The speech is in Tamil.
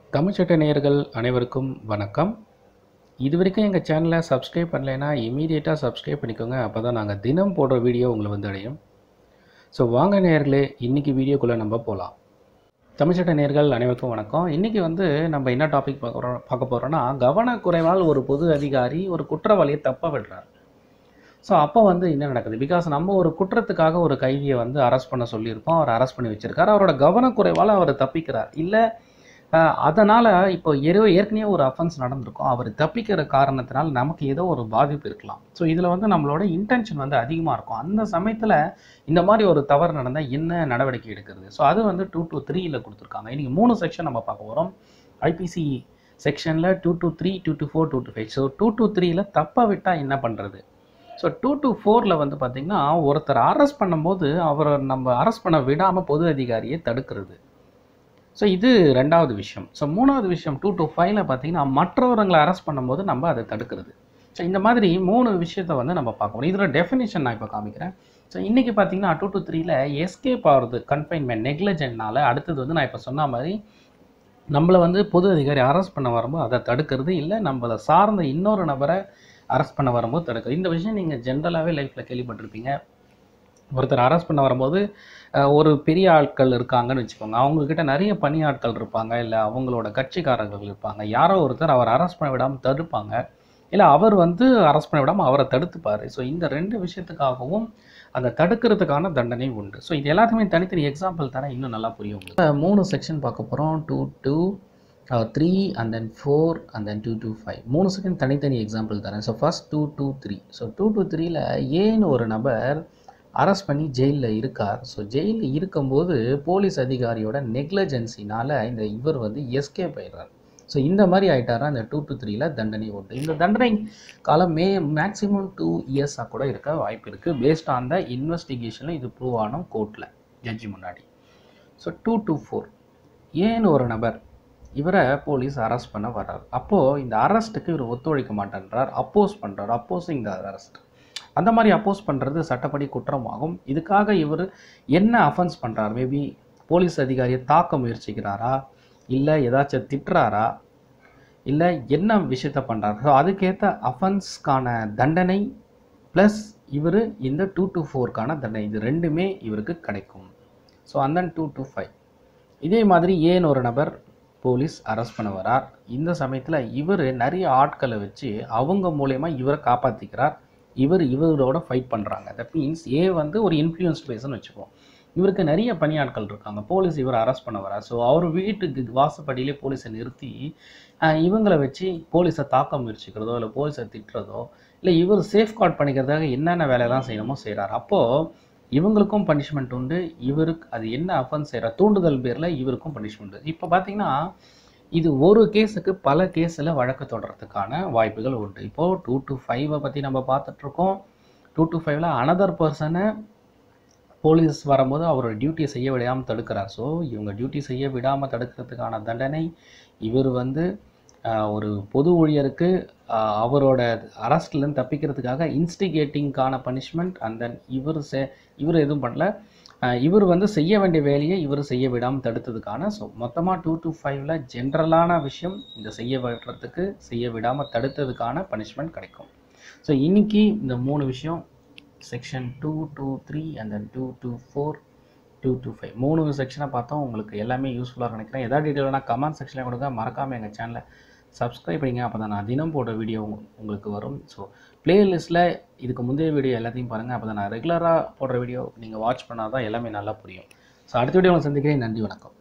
தமிழ்ச்சட்ட நேயர்கள் அனைவருக்கும் வணக்கம் இது வரைக்கும் எங்கள் சேனலை சப்ஸ்கிரைப் பண்ணலைன்னா இமீடியட்டாக சப்ஸ்கிரைப் பண்ணிக்கோங்க அப்போ தான் நாங்கள் தினம் போடுற வீடியோ உங்களை வந்து அடையும் ஸோ வாங்க நேயர்களே இன்றைக்கி வீடியோக்குள்ளே நம்ம போகலாம் தமிழ்ச்சட்ட நேயர்கள் அனைவருக்கும் வணக்கம் இன்றைக்கி வந்து நம்ம என்ன டாபிக் பார்க்குறோம் பார்க்க போகிறோன்னா கவனக்குறைவால் ஒரு பொது அதிகாரி ஒரு குற்றவாளியை தப்ப விடுறார் ஸோ அப்போ வந்து என்ன நடக்குது பிகாஸ் நம்ம ஒரு குற்றத்துக்காக ஒரு கைதியை வந்து அரெஸ்ட் பண்ண சொல்லியிருப்போம் அவர் அரெஸ்ட் பண்ணி வச்சிருக்காரு அவரோட கவனக்குறைவால் அவர் தப்பிக்கிறார் இல்லை அதனால் இப்போ ஏதோ ஏற்கனவே ஒரு அஃபென்ஸ் நடந்திருக்கும் அவர் தப்பிக்கிற காரணத்தினால் நமக்கு ஏதோ ஒரு பாதிப்பு இருக்கலாம் ஸோ இதில் வந்து நம்மளோட இன்டென்ஷன் வந்து அதிகமாக இருக்கும் அந்த சமயத்தில் இந்த மாதிரி ஒரு தவறு நடந்தால் என்ன நடவடிக்கை எடுக்கிறது ஸோ அது வந்து டூ டூ த்ரீயில் கொடுத்துருக்காங்க இன்றைக்கி மூணு செக்ஷன் நம்ம பார்க்க போகிறோம் ஐபிசி செக்ஷனில் two two three two two four two two five so two two த்ரீயில் தப்ப விட்டால் என்ன பண்ணுறது ஸோ டூ டூ ஃபோரில் வந்து பார்த்திங்கன்னா ஒருத்தர் அரெஸ்ட் பண்ணும்போது அவரை நம்ம அரெஸ்ட் பண்ண விடாமல் பொது அதிகாரியை தடுக்கிறது ஸோ இது ரெண்டாவது விஷயம் ஸோ மூணாவது விஷயம் டூ டூ ஃபைவ்ல பார்த்தீங்கன்னா மற்றவர்களை அரெஸ்ட் பண்ணும்போது நம்ம அதை தடுக்கிறது ஸோ இந்த மாதிரி மூணு விஷயத்தை வந்து நம்ம பார்க்கணும் இதில் டெஃபினேஷன் நான் இப்போ காமிக்கிறேன் ஸோ இன்றைக்கி பார்த்தீங்கன்னா டூ டூ த்ரீல எஸ்கேப் ஆகிறது கன்ஃபைன்மெண்ட் நெக்லஜென்ட்னால அடுத்தது வந்து நான் இப்போ சொன்ன மாதிரி நம்மளை வந்து பொது அதிகாரி அரெஸ்ட் பண்ண வரும்போது அதை தடுக்கிறது இல்லை நம்மளை சார்ந்த இன்னொரு நபரை அரெஸ்ட் பண்ண வரும்போது தடுக்கிறது இந்த விஷயம் நீங்கள் ஜென்ரலாகவே லைஃப்பில் கேள்விப்பட்டிருப்பீங்க ஒருத்தர் அரெஸ்ட் பண்ண வரும்போது அஹ், ஒரு பெரிய ஆட்கள் இருக்காங்கன்னு வச்சுக்கோங்க அவங்கக்கிட்ட நிறைய பணியாட்கள் இருப்பாங்க இல்லை அவங்களோட கட்சிக்காரர்கள் இருப்பாங்க யாரோ ஒருத்தர் அவர் அரெஸ்ட் பண்ண விடாமல் தடுப்பாங்க இல்லை அவர் வந்து அரெஸ்ட் பண்ண விடாமல் அவரை தடுத்துப்பார் ஸோ இந்த ரெண்டு விஷயத்துக்காகவும் அந்த தடுக்கிறதுக்கான தண்டனை உண்டு ஸோ இது எல்லாத்துக்குமே தனித்தனி எக்ஸாம்பிள் தரேன் இன்னும் நல்லா புரியும் உங்களுக்கு அஹ், மூணு செக்ஷன் பார்க்க போகிறோம் two two three and then four and then two two five மூணு செகண்ட் தனித்தனி எக்ஸாம்பிள் தரேன் so first two two three so two two த்ரீல ஏன்னு ஒரு நபர் அரெஸ்ட் பண்ணி ஜெயிலில் இருக்கார் ஸோ ஜெயிலில் இருக்கும்போது போலீஸ் அதிகாரியோட நெக்லஜென்சினால் இந்த இவர் வந்து எஸ்கேப் ஆயிடுறார் ஸோ இந்த மாதிரி ஆயிட்டாரா இந்த டூ டு த்ரீல தண்டனை உண்டு இந்த தண்டனை காலம் மே மேக்ஸிமம் டூ இயர்ஸாக கூட இருக்க வாய்ப்பு இருக்குது பேஸ்ட் ஆன் த இன்வெஸ்டிகேஷனில் இது ப்ரூவ் ஆனோம் கோர்ட்டில் ஜட்ஜி முன்னாடி ஸோ டூ டு ஃபோர் ஏன்னு ஒரு நபர் இவரை போலீஸ் அரெஸ்ட் பண்ண வர்றார் அப்போது இந்த அரெஸ்ட்டுக்கு இவர் ஒத்துழைக்க மாட்டேன்றார் அப்போஸ் பண்ணுறார் அப்போசிங் த அரெஸ்ட் அந்த மாதிரி அப்போஸ் பண்ணுறது சட்டப்படி குற்றமாகும் இதுக்காக இவர் என்ன அஃபென்ஸ் பண்ணுறார் மேபி போலீஸ் அதிகாரியை தாக்க முயற்சிக்கிறாரா இல்லை ஏதாச்சும் திட்டுறாரா இல்லை என்ன விஷயத்த பண்ணுறாரு ஸோ அதுக்கேற்ற அஃபென்ஸ்க்கான தண்டனை ப்ளஸ் இவர் இந்த டூ டு ஃபோர்க்கான தண்டனை இது ரெண்டுமே இவருக்கு கிடைக்கும் ஸோ அந்த டூ டு ஃபைவ் இதே மாதிரி ஏன் ஒரு நபர் போலீஸ் அரெஸ்ட் பண்ண வரார் இந்த சமயத்தில் இவர் நிறைய ஆட்களை வச்சு அவங்க மூலயமா இவரை காப்பாற்றிக்கிறார் இவர் இவரோட ஃபைட் பண்ணுறாங்க தட் மீன்ஸ் ஏ வந்து ஒரு இன்ஃப்ளூயன்ஸ் பேஸ்னு வச்சுப்போம் இவருக்கு நிறைய பணியாட்கள் இருக்காங்க போலீஸ் இவர் அரெஸ்ட் பண்ண வரார் ஸோ அவர் வீட்டுக்கு வாசப்படியிலே போலீஸை நிறுத்தி ஆஹ், இவங்களை வச்சு போலீஸை தாக்க முயற்சிக்கிறதோ இல்லை போலீஸை திட்டுறதோ இல்லை இவர் சேஃப் கார்ட் பண்ணிக்கிறதுக்காக என்னென்ன வேலையெல்லாம் செய்யணுமோ செய்கிறார் அப்போது இவங்களுக்கும் பனிஷ்மெண்ட் உண்டு இவருக்கு அது என்ன அஃபென்ஸ் செய்கிற தூண்டுதல் பேரில் இவருக்கும் பனிஷ்மெண்ட் உண்டு இப்போ பார்த்தீங்கன்னா இது ஒரு கேஸுக்கு பல கேஸில் வழக்கு தொடர்றதுக்கான வாய்ப்புகள் உண்டு இப்போது டூ டு ஃபைவை பற்றி நம்ம பார்த்துட்ருக்கோம் டூ டு ஃபைவ்ல அனதர் பர்சனை போலீஸ் வரும்போது அவரோட டியூட்டியை செய்ய விடாமல் தடுக்கிறார் ஸோ இவங்க டியூட்டி செய்ய விடாமல் தடுக்கிறதுக்கான தண்டனை இவர் வந்து ஆஹ், ஒரு பொது ஊழியருக்கு ஆஹ், அவரோட அரெஸ்ட்லேருந்து தப்பிக்கிறதுக்காக இன்ஸ்டிகேட்டிங்கான பனிஷ்மெண்ட் அண்ட் தென் இவர் செ இவர் எதுவும் பண்ணல ஆஹ், இவர் வந்து செய்ய வேண்டிய வேலையை இவர் செய்ய விடாமல் தடுத்ததுக்கான ஸோ மொத்தமாக டூ டு ஃபைவ்ல ஜென்ரலான விஷயம் இந்த செய்ய விடுறதுக்கு செய்ய விடாமல் தடுத்ததுக்கான பனிஷ்மெண்ட் கிடைக்கும் ஸோ இன்னைக்கு இந்த மூணு விஷயம் section two two three and then two two four two two five மூணு செக்ஷனை பார்த்தோம் உங்களுக்கு எல்லாமே யூஸ்ஃபுல்லாக நினைக்கிறேன் எதாவது டீட்டெயிலாக கமெண்ட் செக்ஷனில் கொடுங்க மறக்காமல் எங்கள் சேனலை சப்ஸ்கிரைப் பண்ணிங்க அப்போ தான் நான் தினம் போடுற வீடியோ உங்களுக்கு வரும் ஸோ பிளேலிஸ்ட்டில் இதுக்கு முந்தைய வீடியோ எல்லாத்தையும் பாருங்கள் அப்போ தான் நான் ரெகுலராக போடுற வீடியோ நீங்கள் வாட்ச் பண்ணால் தான் எல்லாமே நல்லா புரியும் ஸோ அடுத்த வீடியோ சந்திக்கிறேன் நன்றி வணக்கம்